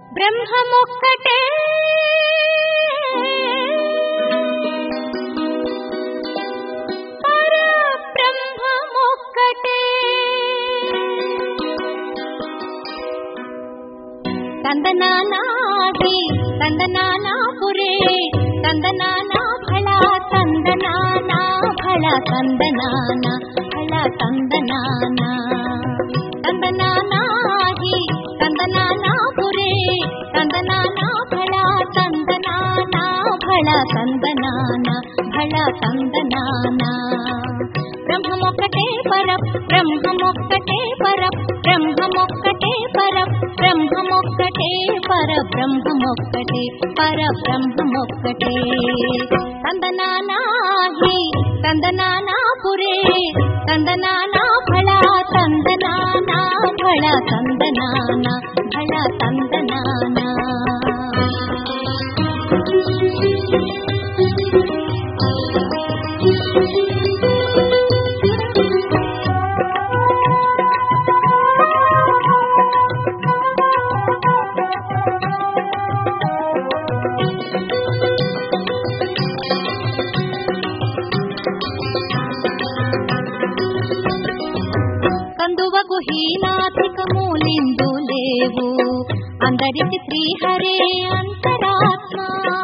బ్రహ్మమొక్కటే పరబ్రహ్మమొక్కటే తందనానాది తందనానా పురే తందనానా ఫళ తందనానా ఫళ తందనానా ఫళ తందనానా తందనానాది తందనానా పురే తందనానా ఫళ తందనానా ఫళ తందనానా ఫళ తందనానా బ్రహ్మమొక్కటే పర బ్రహ్మమొక్కటే పర బ్రహ్మమొక్కటే పర బ్రహ్మమొక్కటే పర బ్రహ్మమొక్కటే పర బ్రహ్మమొక్కటే తందనానాహి తందనానా పురే తందనానా ఫళ తందనానా ఫళ తందనానా ఫళ తందనానా కందువకు హీనాధికములిందు లేవు అందరికి శ్రీహరే అంతరాత్మ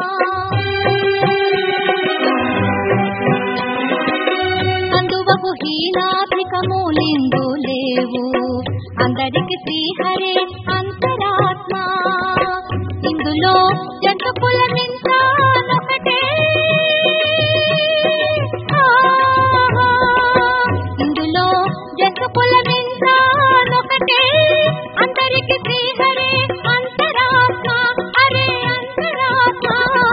కందువకు హీనాధికములిందు లేవు అందరికి శ్రీహరే అంతరాత్మ ఇందులో జంతు కులమింతానొకటే ఇందులో జంతు కులమింతానొకటే అందరికి శ్రీహరే అంతరాత్మ హరే అంతరాత్మ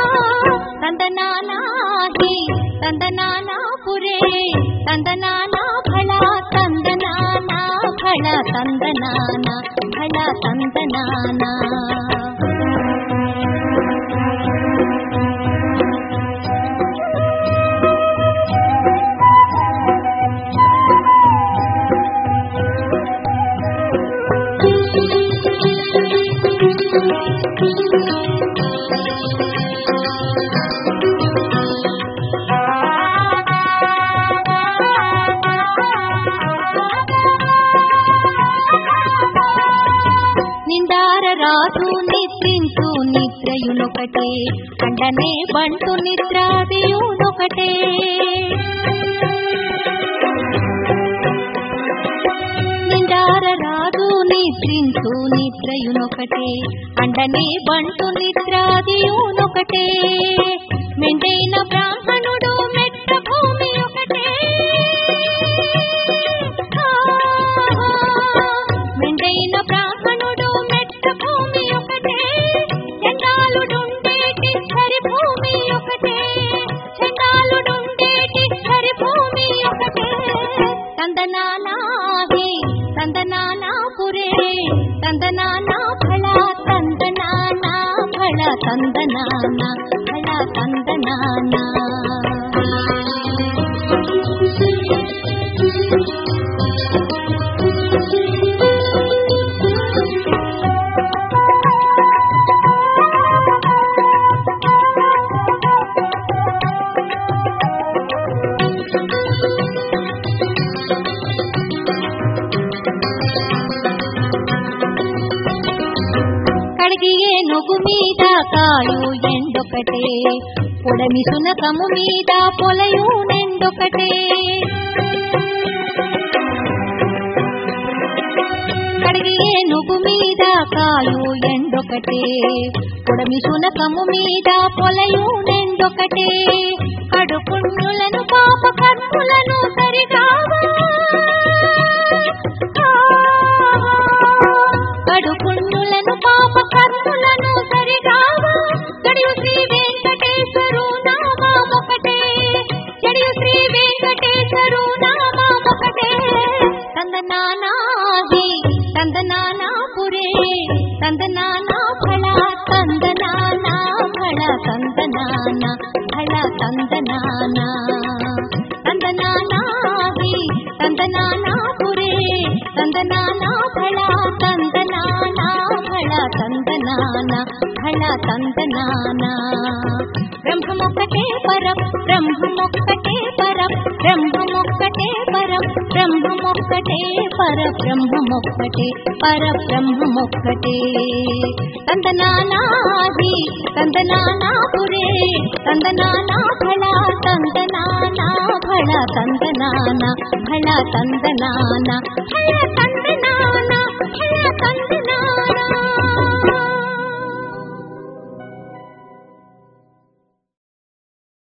తందనానాహి తందనానా పురే తందనానా ఫళ తందనానా ఫళ తందనానా ఫళ తందనానా నిందార రాజు నిద్రించు నిద్రయునొకటే అండనే బంటు నిద్రాదియునొకటే నిందార రాజు నిద్రించు నిద్రయునొకటే అండనే బంటు నిద్రాదియునొకటే మెండైన బ్రాహ్మణుడు మెట్ట భూమి ఒకటే మెండైన బ్రాహ్మణుడు మెట్ట భూమి ఒకటే చండాలుడుండేటి హరి భూమి ఒకటే చండాలుడుండేటి హరి భూమి ఒకటే తందనానాహి తందనానా పురే తందనానా ఫళ తందనానా ఫళ తందనానా ఫళ తందనానా కడిగియే నొగు మీద కాయు ఎండొకటే పొడమి సునకము మీద పొలయు నెండొకటే కడిగియే నొగు మీద కాయు ఎండొకటే పొడమి సునకము మీద పొలయు నెండొకటే కడుపుణ్ణులను పాప కర్ములను సరిగావా కడుపుణ్ణులను పాప కర్ములను సరిగావా గడియు శ్రీ వెంకటేశ్వరు నామొకటే గడియు శ్రీ వెంకటేశ్వరు నామొకటే తందనానాది తందనానా పురే తందనానా ఫళ తందనానా ఫళ తందనానా ఫళ తందనానా తందనానాది తందనానా పురే తందనానా ఫళ తందనానా ఫళ తందన తందనాన ఫళ తందనాన బ్రహ్మమొక్కటే పర బ్రహ్మమొక్కటే పర బ్రహ్మమొక్కటే పర బ్రహ్మమొక్కటే పర బ్రహ్మమొక్కటే పర బ్రహ్మమొక్కటే తందనానాహి తందనానా పురే తందనానా ఫళ తందనానా ఫళ తందనాన ఫళ తందనాన ఫళ తందనాన ఫళ తందనాన